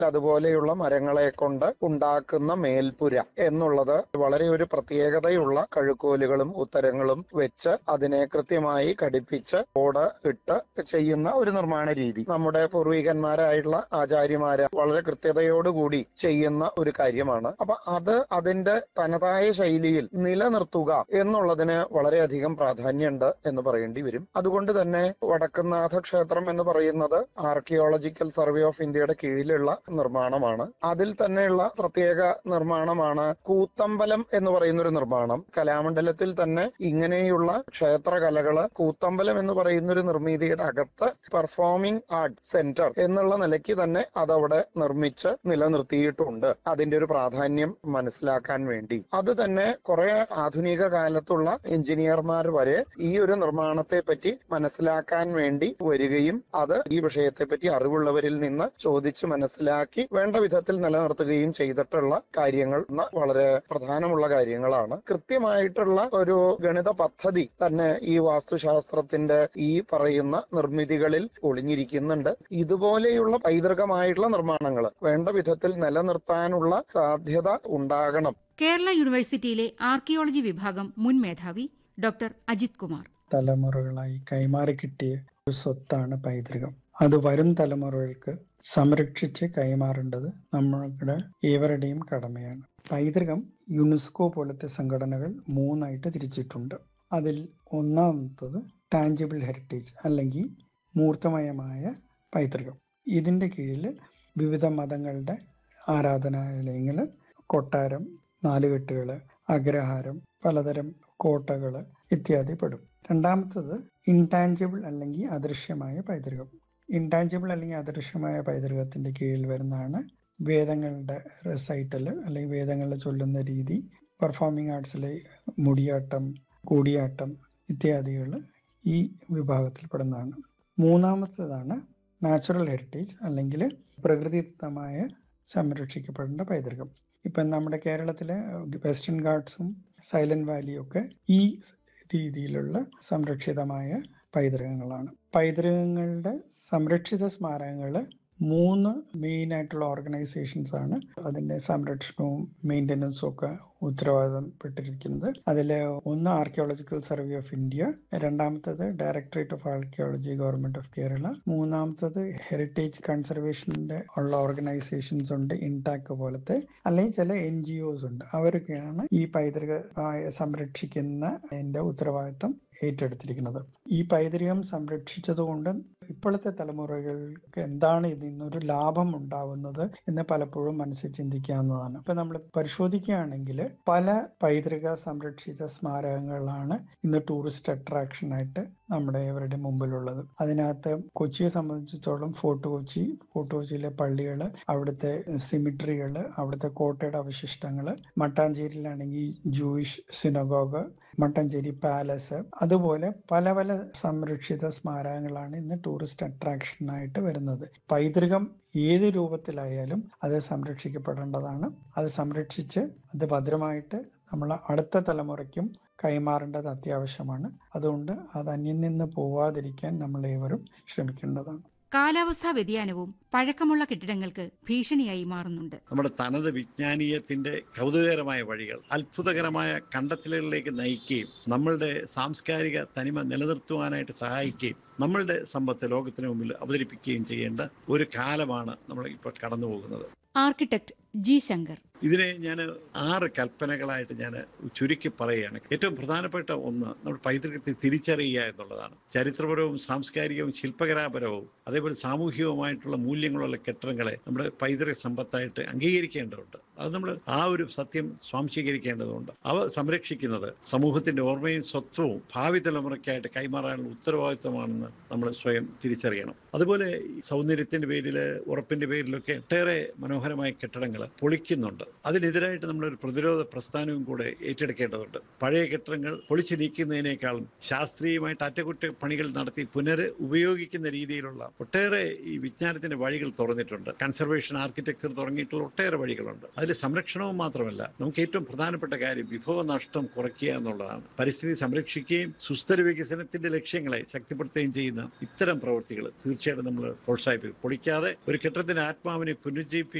അതുപോലെയുള്ള മരങ്ങളെ കൊണ്ട് ഉണ്ടാക്കുന്ന മേൽപ്പുര എന്നുള്ളത് വളരെ ഒരു പ്രത്യേകതയുള്ള കഴുക്കോലുകളും ഉത്തരങ്ങളും വെച്ച് അതിനെ കൃത്യമായി ഘടിപ്പിച്ച് ഓട് ഇട്ട് ചെയ്യുന്ന ഒരു നിർമ്മാണ രീതി നമ്മുടെ പൂർവികന്മാരായിട്ടുള്ള ആചാര്യമാര് വളരെ കൃത്യതയോടുകൂടി ചെയ്യുന്ന ഒരു കാര്യമാണ് അപ്പൊ അത് അതിന്റെ തനതായ ശൈലിയിൽ നിലനിർത്തുക എന്നുള്ളതിന് വളരെയധികം പ്രാധാന്യമുണ്ട് എന്ന് പറയേണ്ടി വരും അതുകൊണ്ട് തന്നെ വടക്കുന്നാഥ ക്ഷേത്രം എന്ന് പറയുന്നത് ആർക്കിയോളജിക്കൽ സർവേ ഓഫ് ഇന്ത്യയുടെ കീഴിലുള്ള നിർമ്മാണമാണ് അതിൽ തന്നെയുള്ള പ്രത്യേക നിർമ്മാണമാണ് കൂത്തമ്പലം എന്ന് പറയുന്ന ഒരു നിർമ്മാണം കലാമണ്ഡലത്തിൽ തന്നെ ഇങ്ങനെയുള്ള ക്ഷേത്ര കലകള് കൂത്തമ്പലം എന്ന് പറയുന്ന ഒരു നിർമ്മിതിയുടെ അകത്ത് പെർഫോമിംഗ് ആർട്ട് സെന്റർ എന്നുള്ള നിലയ്ക്ക് തന്നെ അതവിടെ നിർമ്മിച്ച് നിലനിർത്തിയിട്ടുണ്ട് അതിന്റെ ഒരു പ്രാധാന്യം മനസ്സിലാക്കാൻ വേണ്ടി അത് തന്നെ കുറെ ആധുനിക കാലത്തുള്ള എഞ്ചിനീയർമാർ വരെ ഈ ഒരു നിർമ്മാണത്തെ പറ്റി മനസ്സിലാക്കാൻ വേണ്ടി വരികയും അത് ഈ വിഷയത്തെ പറ്റി അറിവുള്ളവരിൽ നിന്ന് ചോദിച്ച് മനസ്സിലാക്കി വേണ്ട വിധത്തിൽ നിലനിർത്തുകയും ചെയ്തിട്ടുള്ള കാര്യങ്ങൾ ന- വളരെ പ്രധാനമുള്ള കാര്യങ്ങളാണ് കൃത്യമായിട്ടുള്ള ഒരു ഗണിത പദ്ധതി തന്നെ ഈ വാസ്തുശാസ്ത്രത്തിന്റെ ഈ പറയുന്ന നിർമ്മിതികളിൽ ഒളിഞ്ഞിരിക്കുന്നുണ്ട് ഇതുപോലെയുള്ള പൈതൃകമായിട്ടുള്ള നിർമ്മാണങ്ങൾ വേണ്ട വിധത്തിൽ നിലനിർത്താനുള്ള സാധ്യത ഉണ്ടാകണം കേരള യൂണിവേഴ്സിറ്റിയിലെ ആർക്കിയോളജി വിഭാഗം മുൻ മേധാവി ഡോക്ടർ അജിത് കുമാർ തലമുറകളായി കൈമാറി കിട്ടിയ ഒരു സ്വത്താണ് പൈതൃകം അത് വരും തലമുറകൾക്ക് സംരക്ഷിച്ച് കൈമാറേണ്ടത് നമ്മളുടെ ഏവരുടെയും കടമയാണ് പൈതൃകം യുനെസ്കോ പോലത്തെ സംഘടനകൾ മൂന്നായിട്ട് തിരിച്ചിട്ടുണ്ട് അതിൽ ഒന്നാമത്തത് ടാഞ്ചിബിൾ ഹെറിറ്റേജ് അല്ലെങ്കിൽ മൂർത്തമയമായ പൈതൃകം ഇതിൻ്റെ കീഴിൽ വിവിധ മതങ്ങളുടെ ആരാധനാലയങ്ങൾ കൊട്ടാരം നാലുകെട്ടുകൾ അഗ്രഹാരം പലതരം കോട്ടകൾ ഇത്യാദി പെടും രണ്ടാമത്തത് ഇൻടാഞ്ചിബിൾ അല്ലെങ്കിൽ അദൃശ്യമായ പൈതൃകം ഇൻടാഞ്ചിബിൾ അല്ലെങ്കിൽ അദൃശ്യമായ പൈതൃകത്തിന്റെ കീഴിൽ വരുന്നതാണ് വേദങ്ങളുടെ റെസൈറ്റൽ അല്ലെങ്കിൽ വേദങ്ങളിൽ ചൊല്ലുന്ന രീതി പെർഫോമിംഗ് ആർട്സിലെ മുടിയാട്ടം കൂടിയാട്ടം ഇത്യാദികൾ ഈ വിഭാഗത്തിൽപ്പെടുന്നതാണ് മൂന്നാമത്തേതാണ് നാച്ചുറൽ ഹെറിറ്റേജ് അല്ലെങ്കിൽ പ്രകൃതിദത്തമായ സംരക്ഷിക്കപ്പെടേണ്ട പൈതൃകം ഇപ്പം നമ്മുടെ കേരളത്തിലെ വെസ്റ്റേൺ ഗാർഡ്സും സൈലന്റ് വാലിയും ഒക്കെ ഈ രീതിയിലുള്ള സംരക്ഷിതമായ പൈതൃകങ്ങളാണ് പൈതൃകങ്ങളുടെ സംരക്ഷിത സ്മാരകങ്ങൾ മൂന്ന് മെയിൻ ആയിട്ടുള്ള ഓർഗനൈസേഷൻസ് ആണ് അതിന്റെ സംരക്ഷണവും മെയിൻ്റനൻസും ഒക്കെ ഉത്തരവാദിത്തപ്പെട്ടിരിക്കുന്നത് അതിൽ ഒന്ന് ആർക്കിയോളജിക്കൽ സർവേ ഓഫ് ഇന്ത്യ രണ്ടാമത്തത് Directorate of Archaeology Government of Kerala മൂന്നാമത്തത് ഹെറിറ്റേജ് കൺസർവേഷന്റെ ഉള്ള ഓർഗനൈസേഷൻസ് ഉണ്ട് ഇൻടാക്ക് പോലത്തെ അല്ലെങ്കിൽ ചില എൻ ജി ഒസ് ഉണ്ട് അവരൊക്കെയാണ് ഈ പൈതൃക സംരക്ഷിക്കുന്ന എന്റെ ഉത്തരവാദിത്തം ഏറ്റെടുത്തിരിക്കുന്നത് ഈ പൈതൃകം സംരക്ഷിച്ചത് കൊണ്ട് ഇപ്പോഴത്തെ തലമുറകൾക്ക് എന്താണ് ഇതിൽ നിന്നൊരു ലാഭം ഉണ്ടാവുന്നത് എന്ന് പലപ്പോഴും മനസ്സിൽ ചിന്തിക്കാവുന്നതാണ് ഇപ്പൊ നമ്മൾ പരിശോധിക്കുകയാണെങ്കിൽ പല പൈതൃക സംരക്ഷിത സ്മാരകങ്ങളാണ് ഇന്ന് ടൂറിസ്റ്റ് അട്രാക്ഷൻ ആയിട്ട് നമ്മുടെ ഇവരുടെ മുമ്പിലുള്ളത് അതിനകത്ത് കൊച്ചിയെ സംബന്ധിച്ചിടത്തോളം ഫോർട്ട് കൊച്ചി ഫോർട്ട് കൊച്ചിയിലെ പള്ളികൾ അവിടുത്തെ സിമിട്രികൾ അവിടുത്തെ കോട്ടയുടെ അവശിഷ്ടങ്ങൾ മട്ടാഞ്ചേരിയിലാണെങ്കിൽ ജൂയിഷ് സിനഗോഗ് മട്ടഞ്ചേരി പാലസ് അതുപോലെ പല പല സംരക്ഷിത സ്മാരകങ്ങളാണ് ഇന്ന് ടൂറിസ്റ്റ് അട്രാക്ഷനായിട്ട് വരുന്നത് പൈതൃകം ഏത് രൂപത്തിലായാലും അത് സംരക്ഷിക്കപ്പെടേണ്ടതാണ് അത് സംരക്ഷിച്ച് അത് ഭദ്രമായിട്ട് നമ്മൾ അടുത്ത തലമുറയ്ക്കും കൈമാറേണ്ടത് അത്യാവശ്യമാണ് അതുകൊണ്ട് അത് അന്യം നിന്ന് പോവാതിരിക്കാൻ നമ്മൾ ഏവരും ശ്രമിക്കേണ്ടതാണ് കാലാവസ്ഥാ വ്യതിയാനവും പഴക്കമുള്ള കെട്ടിടങ്ങൾക്ക് ഭീഷണിയായി മാറുന്നുണ്ട് നമ്മുടെ തനത് വിജ്ഞാനീയത്തിന്റെ കൗതുകകരമായ വഴികൾ അത്ഭുതകരമായ കണ്ടെത്തലുകളിലേക്ക് നയിക്കുകയും നമ്മളുടെ സാംസ്കാരിക തനിമ നിലനിർത്തുവാനായിട്ട് സഹായിക്കുകയും നമ്മളുടെ സമ്പത്ത് ലോകത്തിന് മുമ്പിൽ അവതരിപ്പിക്കുകയും ചെയ്യേണ്ട ഒരു കാലമാണ് നമ്മൾ ഇപ്പോൾ കടന്നു പോകുന്നത് ആർക്കിടെക്ട് ജി ശങ്കർ ഇതിനെ ഞാൻ ആറ് കൽപ്പനകളായിട്ട് ഞാൻ ചുരുക്കി പറയുകയാണ് ഏറ്റവും പ്രധാനപ്പെട്ട ഒന്ന് നമ്മുടെ പൈതൃകത്തെ തിരിച്ചറിയുക എന്നുള്ളതാണ് ചരിത്രപരവും സാംസ്കാരികവും ശില്പകലാപരവും അതേപോലെ സാമൂഹികവുമായിട്ടുള്ള മൂല്യങ്ങളുള്ള കെട്ടിടങ്ങളെ നമ്മുടെ പൈതൃക സമ്പത്തായിട്ട് അംഗീകരിക്കേണ്ടതുണ്ട് അത് നമ്മൾ ആ ഒരു സത്യം സ്വാംശീകരിക്കേണ്ടതുണ്ട് അവ സംരക്ഷിക്കുന്നത് സമൂഹത്തിന്റെ ഓർമ്മയും സ്വത്വവും ഭാവി തലമുറയ്ക്കായിട്ട് കൈമാറാനുള്ള ഉത്തരവാദിത്വമാണെന്ന് നമ്മൾ സ്വയം തിരിച്ചറിയണം അതുപോലെ ഈ സൗന്ദര്യത്തിന്റെ പേരിൽ ഉറപ്പിന്റെ പേരിലൊക്കെ ഒട്ടേറെ മനോഹരമായ കെട്ടിടങ്ങൾ പൊളിക്കുന്നുണ്ട് അതിനെതിരായിട്ട് നമ്മളൊരു പ്രതിരോധ പ്രസ്ഥാനവും കൂടെ ഏറ്റെടുക്കേണ്ടതുണ്ട് പഴയ കെട്ടിടങ്ങൾ പൊളിച്ചു നീക്കുന്നതിനേക്കാളും ശാസ്ത്രീയമായിട്ട് അറ്റകുറ്റപ്പണികൾ നടത്തി പുനർ ഉപയോഗിക്കുന്ന രീതിയിലുള്ള ഒട്ടേറെ ഈ വിജ്ഞാനത്തിന്റെ വഴികൾ തുറന്നിട്ടുണ്ട് കൺസർവേഷൻ ആർക്കിടെക്ചർ തുടങ്ങിയിട്ടുള്ള ഒട്ടേറെ വഴികളുണ്ട് അതിൽ സംരക്ഷണവും മാത്രമല്ല നമുക്ക് ഏറ്റവും പ്രധാനപ്പെട്ട കാര്യം വിഭവ നഷ്ടം കുറയ്ക്കുക എന്നുള്ളതാണ് പരിസ്ഥിതി സംരക്ഷിക്കുകയും സുസ്ഥിര വികസനത്തിന്റെ ലക്ഷ്യങ്ങളെ ശക്തിപ്പെടുത്തുകയും ചെയ്യുന്ന ഇത്തരം പ്രവൃത്തികൾ തീർച്ചയായിട്ടും നമ്മൾ പ്രോത്സാഹിപ്പിക്കും പൊളിക്കാതെ ഒരു കെട്ടിടത്തിന്റെ ആത്മാവിനെ പുനരുജ്ജീവിപ്പിക്കുക